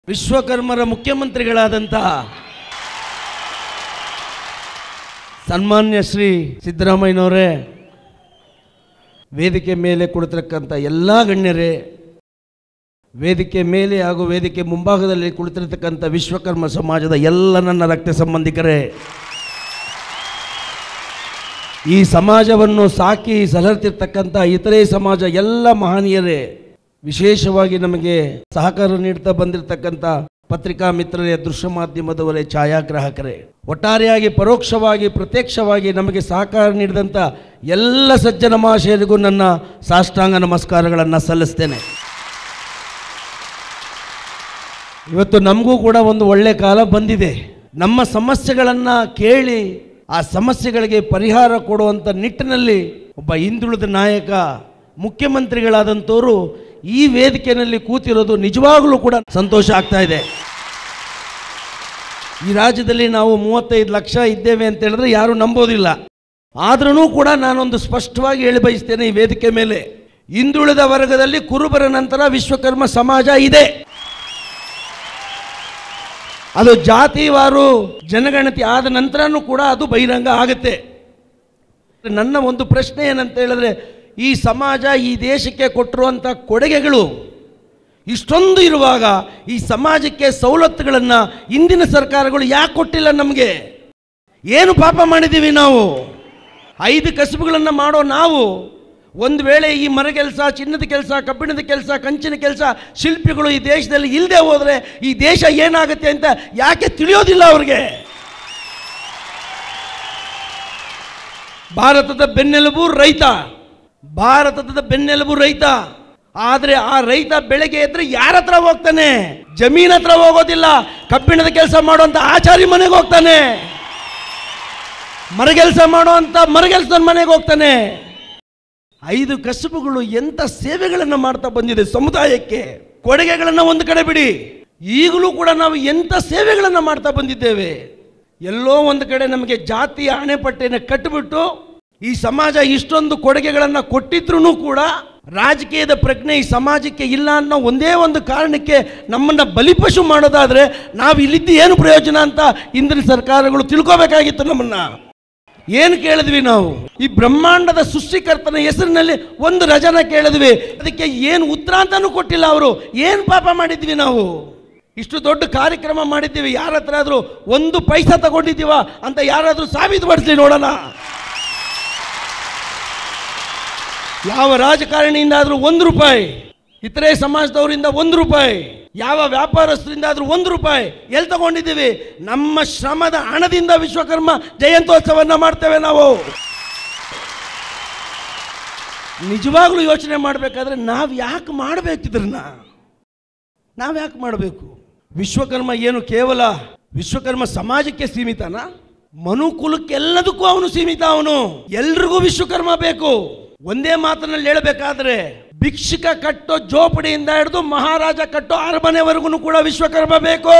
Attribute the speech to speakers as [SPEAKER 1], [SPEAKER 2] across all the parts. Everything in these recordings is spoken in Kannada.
[SPEAKER 1] ವಿಶ್ವಕರ್ಮರ ಮುಖ್ಯಮಂತ್ರಿಗಳಾದಂಥ ಸನ್ಮಾನ್ಯ ಶ್ರೀ ಸಿದ್ದರಾಮಯ್ಯನವರೇ ವೇದಿಕೆ ಮೇಲೆ ಕುಳಿತಿರಕ್ಕಂಥ ಎಲ್ಲ ಗಣ್ಯರೇ ವೇದಿಕೆ ಮೇಲೆ ಹಾಗೂ ವೇದಿಕೆ ಮುಂಭಾಗದಲ್ಲಿ ಕುಳಿತಿರತಕ್ಕಂಥ ವಿಶ್ವಕರ್ಮ ಸಮಾಜದ ಎಲ್ಲ ನನ್ನ ರಕ್ತ ಸಂಬಂಧಿಕರೇ ಈ ಸಮಾಜವನ್ನು ಸಾಕಿ ಸಲರ್ತಿರ್ತಕ್ಕಂಥ ಇತರೆ ಸಮಾಜ ಎಲ್ಲ ಮಹನೀಯರೇ ವಿಶೇಷವಾಗಿ ನಮಗೆ ಸಹಕಾರ ನೀಡ್ತಾ ಬಂದಿರತಕ್ಕಂಥ ಪತ್ರಿಕಾ ಮಿತ್ರರೇ ದೃಶ್ಯ ಮಾಧ್ಯಮದವರೇ ಛಾಯಾಗ್ರಾಹಕರೇ ಒಟ್ಟಾರೆಯಾಗಿ ಪರೋಕ್ಷವಾಗಿ ಪ್ರತ್ಯಕ್ಷವಾಗಿ ನಮಗೆ ಸಹಕಾರ ನೀಡಿದಂಥ ಎಲ್ಲ ಸಜ್ಜನ ಮಹಾಶಯರಿಗೂ ನನ್ನ ಸಾಷ್ಟಾಂಗ ನಮಸ್ಕಾರಗಳನ್ನು ಸಲ್ಲಿಸ್ತೇನೆ ಇವತ್ತು ನಮಗೂ ಕೂಡ ಒಂದು ಒಳ್ಳೆ ಕಾಲ ಬಂದಿದೆ ನಮ್ಮ ಸಮಸ್ಯೆಗಳನ್ನು ಕೇಳಿ ಆ ಸಮಸ್ಯೆಗಳಿಗೆ ಪರಿಹಾರ ಕೊಡುವಂಥ ನಿಟ್ಟಿನಲ್ಲಿ ಒಬ್ಬ ಹಿಂದುಳಿದ ನಾಯಕ ಮುಖ್ಯಮಂತ್ರಿಗಳಾದಂಥವರು ಈ ವೇದಿಕೆಯಲ್ಲಿ ಕೂತಿರೋದು ನಿಜವಾಗಲೂ ಕೂಡ ಸಂತೋಷ ಆಗ್ತಾ ಇದೆ ಈ ರಾಜ್ಯದಲ್ಲಿ ನಾವು ಮೂವತ್ತೈದು ಲಕ್ಷ ಇದ್ದೇವೆ ಅಂತ ಹೇಳಿದ್ರೆ ಯಾರು ನಂಬೋದಿಲ್ಲ ಆದ್ರೂ ಕೂಡ ನಾನೊಂದು ಸ್ಪಷ್ಟವಾಗಿ ಹೇಳಿ ಬಯಸ್ತೇನೆ ಈ ವೇದಿಕೆ ಮೇಲೆ ಹಿಂದುಳಿದ ವರ್ಗದಲ್ಲಿ ಕುರುಬರ ನಂತರ ವಿಶ್ವಕರ್ಮ ಸಮಾಜ ಇದೆ ಅದು ಜಾತಿವಾರು ಜನಗಣತಿ ಆದ ನಂತರನೂ ಕೂಡ ಅದು ಬಹಿರಂಗ ಆಗುತ್ತೆ ನನ್ನ ಒಂದು ಪ್ರಶ್ನೆ ಏನಂತ ಹೇಳಿದ್ರೆ ಈ ಸಮಾಜ ಈ ದೇಶಕ್ಕೆ ಕೊಟ್ಟಿರುವಂಥ ಕೊಡುಗೆಗಳು ಇಷ್ಟೊಂದು ಇರುವಾಗ ಈ ಸಮಾಜಕ್ಕೆ ಸವಲತ್ತುಗಳನ್ನು ಇಂದಿನ ಸರ್ಕಾರಗಳು ಯಾಕೆ ಕೊಟ್ಟಿಲ್ಲ ನಮಗೆ ಏನು ಪಾಪ ಮಾಡಿದ್ದೀವಿ ನಾವು ಐದು ಕಸುಬುಗಳನ್ನು ಮಾಡೋ ನಾವು ಒಂದು ವೇಳೆ ಈ ಮರ ಕೆಲಸ ಚಿನ್ನದ ಕೆಲಸ ಕಬ್ಬಿಣದ ಕೆಲಸ ಕಂಚಿನ ಕೆಲಸ ಶಿಲ್ಪಿಗಳು ಈ ದೇಶದಲ್ಲಿ ಇಲ್ಲದೆ ಹೋದರೆ ಈ ದೇಶ ಏನಾಗುತ್ತೆ ಅಂತ ಯಾಕೆ ತಿಳಿಯೋದಿಲ್ಲ ಅವ್ರಿಗೆ ಭಾರತದ ಬೆನ್ನೆಲುಬು ರೈತ ಭಾರತದ ಬೆನ್ನೆಲುಬು ರೈತ ಆದರೆ ಆ ರೈತ ಬೆಳಗ್ಗೆ ಎದ್ರೆ ಯಾರ ಹತ್ರ ಹೋಗ್ತಾನೆ ಜಮೀನ್ ಹತ್ರ ಹೋಗೋದಿಲ್ಲ ಕಬ್ಬಿಣದ ಕೆಲಸ ಮಾಡುವಂತ ಆಚಾರಿ ಮನೆಗೆ ಹೋಗ್ತಾನೆ ಮರಗೆಲ್ಸ ಮಾಡುವಂತ ಮರಗೆಲ್ಸದ ಮನೆಗೆ ಹೋಗ್ತಾನೆ ಐದು ಕಸುಬುಗಳು ಎಂಥ ಸೇವೆಗಳನ್ನು ಮಾಡ್ತಾ ಬಂದಿದೆ ಸಮುದಾಯಕ್ಕೆ ಕೊಡುಗೆಗಳನ್ನು ಒಂದು ಕಡೆ ಬಿಡಿ ಈಗಲೂ ಕೂಡ ನಾವು ಎಂಥ ಸೇವೆಗಳನ್ನು ಮಾಡ್ತಾ ಬಂದಿದ್ದೇವೆ ಎಲ್ಲೋ ಒಂದು ಕಡೆ ನಮಗೆ ಜಾತಿಯ ಅಣೆಪಟ್ಟೆಯನ್ನು ಕಟ್ಟಿಬಿಟ್ಟು ಈ ಸಮಾಜ ಇಷ್ಟೊಂದು ಕೊಡುಗೆಗಳನ್ನು ಕೊಟ್ಟಿದ್ರೂ ಕೂಡ ರಾಜಕೀಯದ ಪ್ರಜ್ಞೆ ಈ ಸಮಾಜಕ್ಕೆ ಇಲ್ಲ ಅನ್ನೋ ಒಂದೇ ಒಂದು ಕಾರಣಕ್ಕೆ ನಮ್ಮನ್ನು ಬಲಿಪಶು ಮಾಡೋದಾದ್ರೆ ನಾವು ಇಲ್ಲಿದ್ದು ಏನು ಪ್ರಯೋಜನ ಅಂತ ಇಂದಿನ ಸರ್ಕಾರಗಳು ತಿಳ್ಕೋಬೇಕಾಗಿತ್ತು ನಮ್ಮನ್ನ ಏನು ಕೇಳಿದ್ವಿ ನಾವು ಈ ಬ್ರಹ್ಮಾಂಡದ ಸೃಷ್ಟಿಕರ್ತನ ಹೆಸರಿನಲ್ಲಿ ಒಂದು ರಜನ ಕೇಳಿದ್ವಿ ಅದಕ್ಕೆ ಏನು ಉತ್ತರ ಅಂತಾನೂ ಕೊಟ್ಟಿಲ್ಲ ಅವರು ಏನು ಪಾಪ ಮಾಡಿದ್ವಿ ನಾವು ಇಷ್ಟು ದೊಡ್ಡ ಕಾರ್ಯಕ್ರಮ ಮಾಡಿದ್ದೀವಿ ಯಾರ ಹತ್ರ ಆದರೂ ಒಂದು ಪೈಸಾ ತಗೊಂಡಿದ್ದೀವ ಅಂತ ಯಾರಾದರೂ ಸಾಬೀತುಪಡಿಸ್ಲಿ ನೋಡೋಣ ಯಾವ ರಾಜಕಾರಣಿಯಿಂದ ಆದರೂ ಒಂದು ರೂಪಾಯಿ ಇತರೆ ಸಮಾಜದವರಿಂದ ಒಂದು ರೂಪಾಯಿ ಯಾವ ವ್ಯಾಪಾರಸ್ಥರಿಂದ ಆದರೂ ಒಂದು ರೂಪಾಯಿ ಎಲ್ಲಿ ತಗೊಂಡಿದ್ದೀವಿ ನಮ್ಮ ಶ್ರಮದ ಹಣದಿಂದ ವಿಶ್ವಕರ್ಮ ಜಯಂತ್ಯೋತ್ಸವನ್ನ ಮಾಡ್ತೇವೆ ನಾವು ನಿಜವಾಗ್ಲೂ ಯೋಚನೆ ಮಾಡಬೇಕಾದ್ರೆ ನಾವು ಯಾಕೆ ಮಾಡಬೇಕಿದ್ರನ್ನ ನಾವು ಯಾಕೆ ಮಾಡಬೇಕು ವಿಶ್ವಕರ್ಮ ಏನು ಕೇವಲ ವಿಶ್ವಕರ್ಮ ಸಮಾಜಕ್ಕೆ ಸೀಮಿತನ ಮನುಕುಲಕ್ಕೆಲ್ಲದಕ್ಕೂ ಅವನು ಸೀಮಿತ ಅವನು ಎಲ್ರಿಗೂ ವಿಶ್ವಕರ್ಮ ಬೇಕು ಒಂದೇ ಮಾತಿನಲ್ಲಿ ಹೇಳಬೇಕಾದ್ರೆ ಭಿಕ್ಷುಕ ಕಟ್ಟೋ ಜೋಪಡಿಯಿಂದ ಹಿಡಿದು ಮಹಾರಾಜ ಕಟ್ಟೋ ಅರಮನೆವರೆಗೂ ಕೂಡ ವಿಶ್ವಕರ್ಮ ಬೇಕು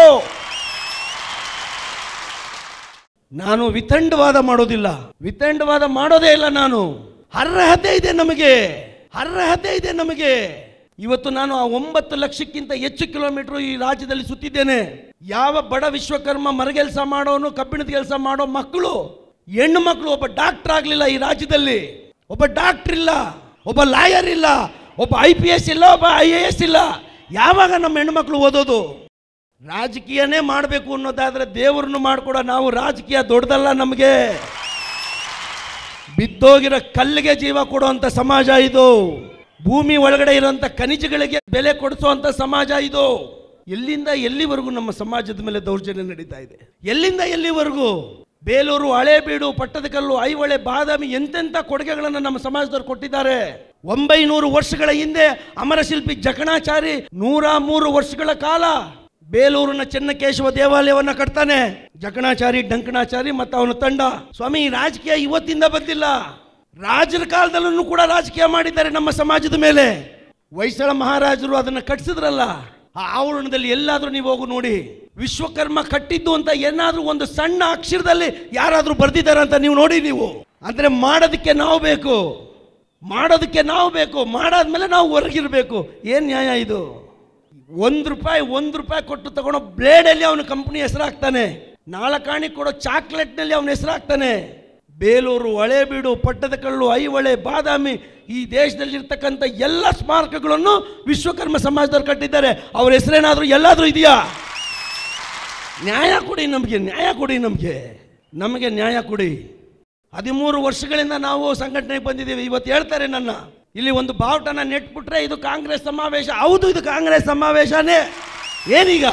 [SPEAKER 1] ನಾನು ವಿತಂಡವಾದ ಮಾಡೋದಿಲ್ಲ ವಿತಂಡವಾದ ಮಾಡೋದೇ ಇಲ್ಲ ನಾನು ಅರ್ಹತೆ ಇದೆ ನಮಗೆ ಅರ್ಹತೆ ಇದೆ ನಮಗೆ ಇವತ್ತು ನಾನು ಆ ಒಂಬತ್ತು ಲಕ್ಷಕ್ಕಿಂತ ಹೆಚ್ಚು ಕಿಲೋಮೀಟರ್ ಈ ರಾಜ್ಯದಲ್ಲಿ ಸುತ್ತಿದ್ದೇನೆ ಯಾವ ಬಡ ವಿಶ್ವಕರ್ಮ ಮರಗೆಲ್ಸ ಮಾಡೋನು ಕಬ್ಬಿಣದ ಕೆಲಸ ಮಾಡೋ ಮಕ್ಕಳು ಹೆಣ್ಣು ಮಕ್ಕಳು ಒಬ್ಬ ಡಾಕ್ಟರ್ ಆಗಲಿಲ್ಲ ಈ ರಾಜ್ಯದಲ್ಲಿ ಒಬ್ಬ ಡಾಕ್ಟರ್ ಇಲ್ಲ ಒಬ್ಬ ಲಾಯರ್ ಇಲ್ಲ ಒಬ್ಬ ಐ ಪಿ ಎಸ್ ಇಲ್ಲ ಒಬ್ಬ ಐ ಎ ಎಸ್ ಇಲ್ಲ ಯಾವಾಗ ನಮ್ಮ ಹೆಣ್ಮಕ್ಳು ಓದೋದು ರಾಜಕೀಯನೇ ಮಾಡಬೇಕು ಅನ್ನೋದಾದ್ರೆ ದೇವ್ರನ್ನು ಮಾಡ್ಕೊಡೋ ನಾವು ರಾಜಕೀಯ ದೊಡ್ಡದಲ್ಲ ನಮಗೆ ಬಿದ್ದೋಗಿರೋ ಕಲ್ಲಿಗೆ ಜೀವ ಕೊಡುವಂಥ ಸಮಾಜ ಇದು ಭೂಮಿ ಒಳಗಡೆ ಇರುವಂಥ ಖನಿಜಗಳಿಗೆ ಬೆಲೆ ಕೊಡಿಸುವಂಥ ಸಮಾಜ ಇದು ಎಲ್ಲಿಂದ ಎಲ್ಲಿವರೆಗೂ ನಮ್ಮ ಸಮಾಜದ ಮೇಲೆ ದೌರ್ಜನ್ಯ ನಡೀತಾ ಇದೆ ಎಲ್ಲಿಂದ ಎಲ್ಲಿವರೆಗೂ ಬೇಲೂರು ಹಳೇಬೀಡು ಪಟ್ಟದಕಲ್ಲು ಐಹೊಳೆ ಬಾದಾಮಿ ಎಂತೆಂಥ ಕೊಡುಗೆಗಳನ್ನು ನಮ್ಮ ಸಮಾಜದವ್ರು ಕೊಟ್ಟಿದ್ದಾರೆ ಒಂಬೈನೂರು ವರ್ಷಗಳ ಹಿಂದೆ ಅಮರಶಿಲ್ಪಿ ಜಕಣಾಚಾರಿ ನೂರ ಮೂರು ವರ್ಷಗಳ ಕಾಲ ಬೇಲೂರಿನ ಚೆನ್ನಕೇಶವ ದೇವಾಲಯವನ್ನ ಕಟ್ತಾನೆ ಜಕಣಾಚಾರಿ ಡಂಕಣಾಚಾರಿ ಮತ್ತು ಅವನ ತಂಡ ಸ್ವಾಮಿ ಈ ರಾಜಕೀಯ ಇವತ್ತಿಂದ ಬಂದಿಲ್ಲ ರಾಜರ ಕಾಲದಲ್ಲೂ ಕೂಡ ರಾಜಕೀಯ ಮಾಡಿದ್ದಾರೆ ನಮ್ಮ ಸಮಾಜದ ಮೇಲೆ ಹೊಯ್ಸಳ ಮಹಾರಾಜರು ಅದನ್ನ ಕಟ್ಟಿಸಿದ್ರಲ್ಲ ಆ ಆವರಣದಲ್ಲಿ ಎಲ್ಲಾದ್ರೂ ನೀವು ಹೋಗು ನೋಡಿ ವಿಶ್ವಕರ್ಮ ಕಟ್ಟಿದ್ದು ಅಂತ ಏನಾದ್ರೂ ಒಂದು ಸಣ್ಣ ಅಕ್ಷರದಲ್ಲಿ ಯಾರಾದ್ರೂ ಬರ್ದಿದ್ದಾರೆ ಅಂತ ನೀವು ನೋಡಿ ನೀವು ಅಂದ್ರೆ ಮಾಡೋದಕ್ಕೆ ನಾವು ಬೇಕು ಮಾಡೋದಕ್ಕೆ ನಾವು ಬೇಕು ಮಾಡಾದ್ಮೇಲೆ ನಾವು ಹೊರಗಿರ್ಬೇಕು ಏನ್ ನ್ಯಾಯ ಇದು ಒಂದು ರೂಪಾಯಿ ಒಂದು ರೂಪಾಯಿ ಕೊಟ್ಟು ತಗೊಳ್ಳೋ ಬ್ಲೇಡಲ್ಲಿ ಅವನ ಕಂಪ್ನಿ ಹೆಸರಾಗ್ತಾನೆ ನಾಳಕಾಣಿ ಕೊಡೋ ಚಾಕ್ಲೇಟ್ನಲ್ಲಿ ಅವನ ಹೆಸರಾಗ್ತಾನೆ ಬೇಲೂರು ಹಳೇಬೀಡು ಪಟ್ಟದಕಲ್ಲು ಐಹೊಳೆ ಬಾದಾಮಿ ಈ ದೇಶದಲ್ಲಿರ್ತಕ್ಕಂಥ ಎಲ್ಲ ಸ್ಮಾರಕಗಳನ್ನು ವಿಶ್ವಕರ್ಮ ಸಮಾಜದವ್ರು ಕಟ್ಟಿದ್ದಾರೆ ಅವ್ರ ಹೆಸರೇನಾದರೂ ಎಲ್ಲಾದರೂ ಇದೆಯಾ ನ್ಯಾಯ ಕೊಡಿ ನಮಗೆ ನ್ಯಾಯ ಕೊಡಿ ನಮಗೆ ನಮಗೆ ನ್ಯಾಯ ಕೊಡಿ ಹದಿಮೂರು ವರ್ಷಗಳಿಂದ ನಾವು ಸಂಘಟನೆಗೆ ಬಂದಿದ್ದೀವಿ ಇವತ್ತು ಹೇಳ್ತಾರೆ ನನ್ನ ಇಲ್ಲಿ ಒಂದು ಬಾವುಟನ ನೆಟ್ಬಿಟ್ರೆ ಇದು ಕಾಂಗ್ರೆಸ್ ಸಮಾವೇಶ ಹೌದು ಇದು ಕಾಂಗ್ರೆಸ್ ಸಮಾವೇಶನೇ ಏನೀಗ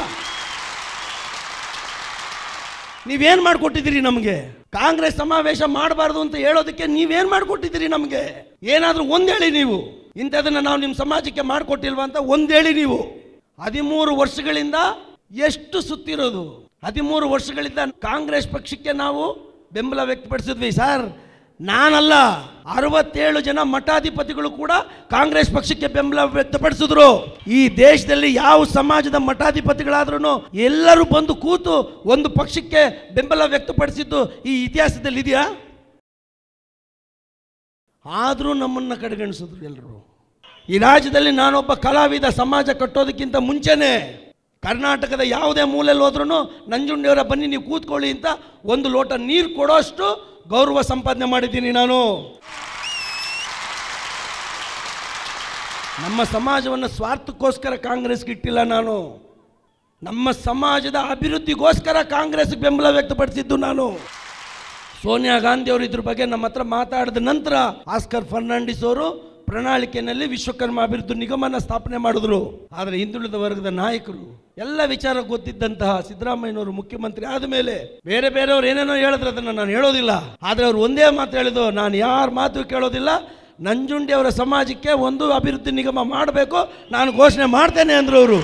[SPEAKER 1] ನೀವೇನು ಮಾಡಿಕೊಟ್ಟಿದ್ದೀರಿ ನಮಗೆ ಕಾಂಗ್ರೆಸ್ ಸಮಾವೇಶ ಮಾಡಬಾರ್ದು ಅಂತ ಹೇಳೋದಕ್ಕೆ ನೀವೇನು ಮಾಡಿಕೊಟ್ಟಿದ್ದೀರಿ ನಮಗೆ ಏನಾದರೂ ಒಂದು ಹೇಳಿ ನೀವು ಇಂಥದನ್ನು ನಾವು ನಿಮ್ಮ ಸಮಾಜಕ್ಕೆ ಮಾಡಿಕೊಟ್ಟಿಲ್ವಾ ಅಂತ ಒಂದು ಹೇಳಿ ನೀವು ಹದಿಮೂರು ವರ್ಷಗಳಿಂದ ಎಷ್ಟು ಸುತ್ತಿರೋದು ಹದಿಮೂರು ವರ್ಷಗಳಿಂದ ಕಾಂಗ್ರೆಸ್ ಪಕ್ಷಕ್ಕೆ ನಾವು ಬೆಂಬಲ ವ್ಯಕ್ತಪಡಿಸಿದ್ವಿ ಸರ್ ನಾನಲ್ಲ ಅರವತ್ತೇಳು ಜನ ಮಠಾಧಿಪತಿಗಳು ಕೂಡ ಕಾಂಗ್ರೆಸ್ ಪಕ್ಷಕ್ಕೆ ಬೆಂಬಲ ವ್ಯಕ್ತಪಡಿಸಿದ್ರು ಈ ದೇಶದಲ್ಲಿ ಯಾವ ಸಮಾಜದ ಮಠಾಧಿಪತಿಗಳಾದ್ರೂ ಎಲ್ಲರೂ ಬಂದು ಕೂತು ಒಂದು ಪಕ್ಷಕ್ಕೆ ಬೆಂಬಲ ವ್ಯಕ್ತಪಡಿಸಿದ್ದು ಈ ಇತಿಹಾಸದಲ್ಲಿ ಇದೆಯಾ ಆದರೂ ನಮ್ಮನ್ನು ಕಡೆಗಣಿಸಿದ್ರು ಎಲ್ಲರೂ ಈ ರಾಜ್ಯದಲ್ಲಿ ನಾನೊಬ್ಬ ಕಲಾವಿದ ಸಮಾಜ ಕಟ್ಟೋದಕ್ಕಿಂತ ಮುಂಚೆನೆ ಕರ್ನಾಟಕದ ಯಾವುದೇ ಮೂಲೆಯಲ್ಲಿ ಹೋದ್ರೂ ನಂಜುಂಡಿಯವರ ಬನ್ನಿ ನೀವು ಕೂತ್ಕೊಳ್ಳಿ ಅಂತ ಒಂದು ಲೋಟ ನೀರು ಕೊಡೋಷ್ಟು ಗೌರವ ಸಂಪಾದನೆ ಮಾಡಿದ್ದೀನಿ ನಾನು ನಮ್ಮ ಸಮಾಜವನ್ನು ಸ್ವಾರ್ಥಕ್ಕೋಸ್ಕರ ಕಾಂಗ್ರೆಸ್ಗೆ ಇಟ್ಟಿಲ್ಲ ನಾನು ನಮ್ಮ ಸಮಾಜದ ಅಭಿವೃದ್ಧಿಗೋಸ್ಕರ ಕಾಂಗ್ರೆಸ್ಗೆ ಬೆಂಬಲ ವ್ಯಕ್ತಪಡಿಸಿದ್ದು ನಾನು ಸೋನಿಯಾ ಗಾಂಧಿ ಅವರು ಇದ್ರ ಬಗ್ಗೆ ನಮ್ಮ ಹತ್ರ ಮಾತಾಡಿದ ನಂತರ ಆಸ್ಕರ್ ಫರ್ನಾಂಡಿಸ್ ಅವರು ಪ್ರಣಾಳಿಕೆಯಲ್ಲಿ ವಿಶ್ವಕರ್ಮ ಅಭಿವೃದ್ಧಿ ನಿಗಮನ ಸ್ಥಾಪನೆ ಮಾಡಿದ್ರು ಆದರೆ ಹಿಂದುಳಿದ ವರ್ಗದ ನಾಯಕರು ಎಲ್ಲ ವಿಚಾರ ಗೊತ್ತಿದ್ದಂತಹ ಸಿದ್ದರಾಮಯ್ಯನವರು ಮುಖ್ಯಮಂತ್ರಿ ಆದ ಮೇಲೆ ಬೇರೆ ಬೇರೆಯವ್ರು ಏನೇನೋ ಹೇಳಿದ್ರೆ ಅದನ್ನು ನಾನು ಹೇಳೋದಿಲ್ಲ ಆದರೆ ಅವ್ರು ಒಂದೇ ಮಾತು ಹೇಳಿದ್ರು ನಾನು ಯಾರ ಮಾತು ಕೇಳೋದಿಲ್ಲ ನಂಜುಂಡಿ ಅವರ ಸಮಾಜಕ್ಕೆ ಒಂದು ಅಭಿವೃದ್ಧಿ ನಿಗಮ ಮಾಡಬೇಕು ನಾನು ಘೋಷಣೆ ಮಾಡ್ತೇನೆ ಅಂದರು ಅವರು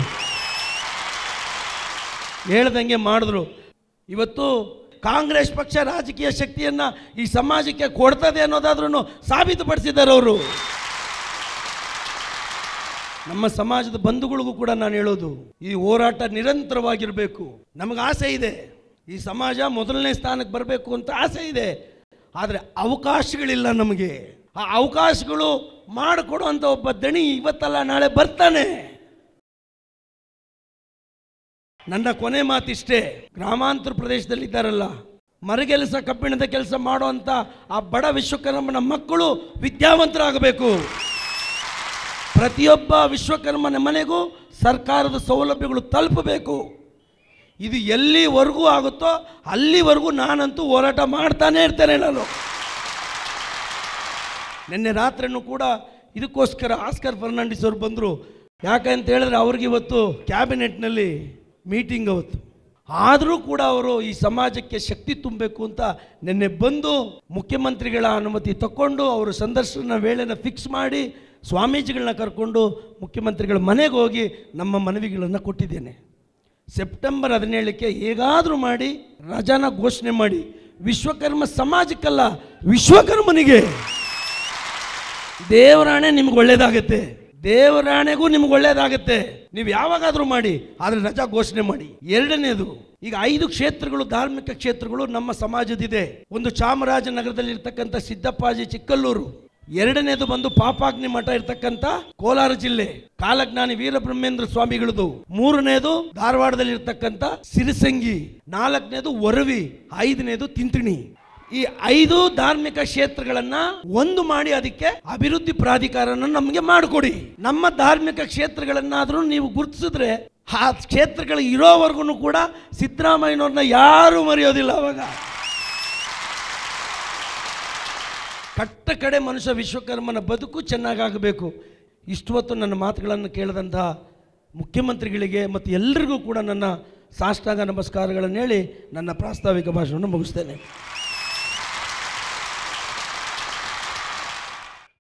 [SPEAKER 1] ಹೇಳ್ದಂಗೆ ಮಾಡಿದ್ರು ಇವತ್ತು ಕಾಂಗ್ರೆಸ್ ಪಕ್ಷ ರಾಜಕೀಯ ಶಕ್ತಿಯನ್ನ ಈ ಸಮಾಜಕ್ಕೆ ಕೊಡ್ತದೆ ಅನ್ನೋದಾದ್ರೂ ಸಾಬೀತುಪಡಿಸಿದ್ದಾರೆ ಅವರು ನಮ್ಮ ಸಮಾಜದ ಬಂಧುಗಳಿಗೂ ಕೂಡ ನಾನು ಹೇಳೋದು ಈ ಹೋರಾಟ ನಿರಂತರವಾಗಿರಬೇಕು ನಮಗೆ ಆಸೆ ಇದೆ ಈ ಸಮಾಜ ಮೊದಲನೇ ಸ್ಥಾನಕ್ಕೆ ಬರಬೇಕು ಅಂತ ಆಸೆ ಇದೆ ಆದರೆ ಅವಕಾಶಗಳಿಲ್ಲ ನಮಗೆ ಆ ಅವಕಾಶಗಳು ಮಾಡಿಕೊಡುವಂಥ ಒಬ್ಬ ದಣಿ ಇವತ್ತಲ್ಲ ನಾಳೆ ಬರ್ತಾನೆ ನನ್ನ ಕೊನೆ ಮಾತಿಷ್ಟೇ ಗ್ರಾಮಾಂತರ ಪ್ರದೇಶದಲ್ಲಿ ಇದ್ದಾರಲ್ಲ ಮರಗೆಲಸ ಕಬ್ಬಿಣದ ಕೆಲಸ ಮಾಡುವಂಥ ಆ ಬಡ ವಿಶ್ವಕರ್ಮನ ಮಕ್ಕಳು ವಿದ್ಯಾವಂತರಾಗಬೇಕು ಪ್ರತಿಯೊಬ್ಬ ವಿಶ್ವಕರ್ಮನ ಮನೆಗೂ ಸರ್ಕಾರದ ಸೌಲಭ್ಯಗಳು ತಲುಪಬೇಕು ಇದು ಎಲ್ಲಿವರೆಗೂ ಆಗುತ್ತೋ ಅಲ್ಲಿವರೆಗೂ ನಾನಂತೂ ಹೋರಾಟ ಮಾಡ್ತಾನೆ ಇರ್ತೇನೆ ನಾನು ನಿನ್ನೆ ರಾತ್ರಿನೂ ಕೂಡ ಇದಕ್ಕೋಸ್ಕರ ಆಸ್ಕರ್ ಫರ್ನಾಂಡಿಸ್ ಅವರು ಬಂದರು ಯಾಕಂತ ಹೇಳಿದ್ರೆ ಅವ್ರಿಗೆ ಇವತ್ತು ಕ್ಯಾಬಿನೆಟ್ನಲ್ಲಿ ಮೀಟಿಂಗ್ ಅವತ್ತು ಆದರೂ ಕೂಡ ಅವರು ಈ ಸಮಾಜಕ್ಕೆ ಶಕ್ತಿ ತುಂಬಬೇಕು ಅಂತ ನಿನ್ನೆ ಬಂದು ಮುಖ್ಯಮಂತ್ರಿಗಳ ಅನುಮತಿ ತಗೊಂಡು ಅವರು ಸಂದರ್ಶನ ವೇಳೆನ ಫಿಕ್ಸ್ ಮಾಡಿ ಸ್ವಾಮೀಜಿಗಳನ್ನ ಕರ್ಕೊಂಡು ಮುಖ್ಯಮಂತ್ರಿಗಳ ಮನೆಗೆ ಹೋಗಿ ನಮ್ಮ ಮನವಿಗಳನ್ನು ಕೊಟ್ಟಿದ್ದೇನೆ ಸೆಪ್ಟೆಂಬರ್ ಹದಿನೇಳಕ್ಕೆ ಹೇಗಾದರೂ ಮಾಡಿ ರಜಾನ ಘೋಷಣೆ ಮಾಡಿ ವಿಶ್ವಕರ್ಮ ಸಮಾಜಕ್ಕಲ್ಲ ವಿಶ್ವಕರ್ಮನಿಗೆ ದೇವರಾಣೆ ನಿಮ್ಗೆ ಒಳ್ಳೇದಾಗತ್ತೆ ದೇವರಾಣೆಗೂ ನಿಮ್ಗೆ ಒಳ್ಳೇದಾಗತ್ತೆ ನೀವು ಯಾವಾಗಾದ್ರೂ ಮಾಡಿ ಆದ್ರೆ ರಜಾ ಘೋಷಣೆ ಮಾಡಿ ಎರಡನೇದು ಈಗ ಐದು ಕ್ಷೇತ್ರಗಳು ಧಾರ್ಮಿಕ ಕ್ಷೇತ್ರಗಳು ನಮ್ಮ ಸಮಾಜದಿದೆ ಒಂದು ಚಾಮರಾಜನಗರದಲ್ಲಿ ಇರ್ತಕ್ಕಂಥ ಸಿದ್ದಪ್ಪಾಜಿ ಚಿಕ್ಕಲ್ಲೂರು ಎರಡನೇದು ಬಂದು ಪಾಪಾಗ್ನಿ ಮಠ ಇರ್ತಕ್ಕಂಥ ಕೋಲಾರ ಜಿಲ್ಲೆ ಕಾಲಜ್ಞಾನಿ ವೀರಬ್ರಹ್ಮೇಂದ್ರ ಸ್ವಾಮಿಗಳದು ಮೂರನೇದು ಧಾರವಾಡದಲ್ಲಿ ಇರ್ತಕ್ಕಂಥ ಸಿರಿಸಂಗಿ ನಾಲ್ಕನೇದು ವರವಿ ಐದನೇದು ತಿಂತಿಣಿ ಈ ಐದು ಧಾರ್ಮಿಕ ಕ್ಷೇತ್ರಗಳನ್ನ ಒಂದು ಮಾಡಿ ಅದಕ್ಕೆ ಅಭಿವೃದ್ಧಿ ಪ್ರಾಧಿಕಾರನ ನಮಗೆ ಮಾಡಿಕೊಡಿ ನಮ್ಮ ಧಾರ್ಮಿಕ ಕ್ಷೇತ್ರಗಳನ್ನಾದ್ರೂ ನೀವು ಗುರುತಿಸಿದ್ರೆ ಆ ಕ್ಷೇತ್ರಗಳು ಇರೋವರೆಗೂ ಕೂಡ ಸಿದ್ದರಾಮಯ್ಯನವ್ರನ್ನ ಯಾರು ಮರೆಯೋದಿಲ್ಲ ಅವಾಗ ಕಟ್ಟ ಕಡೆ ಮನುಷ್ಯ ವಿಶ್ವಕರ್ಮನ ಬದುಕು ಚೆನ್ನಾಗಾಗಬೇಕು ಇಷ್ಟು ಹೊತ್ತು ನನ್ನ ಮಾತುಗಳನ್ನು ಕೇಳಿದಂತಹ ಮುಖ್ಯಮಂತ್ರಿಗಳಿಗೆ ಮತ್ತು ಎಲ್ಲರಿಗೂ ಕೂಡ ನನ್ನ ಸಾಷ್ಟಾಂಗ ನಮಸ್ಕಾರಗಳನ್ನು ಹೇಳಿ ನನ್ನ ಪ್ರಾಸ್ತಾವಿಕ ಭಾಷಣವನ್ನು ಮುಗಿಸ್ತೇನೆ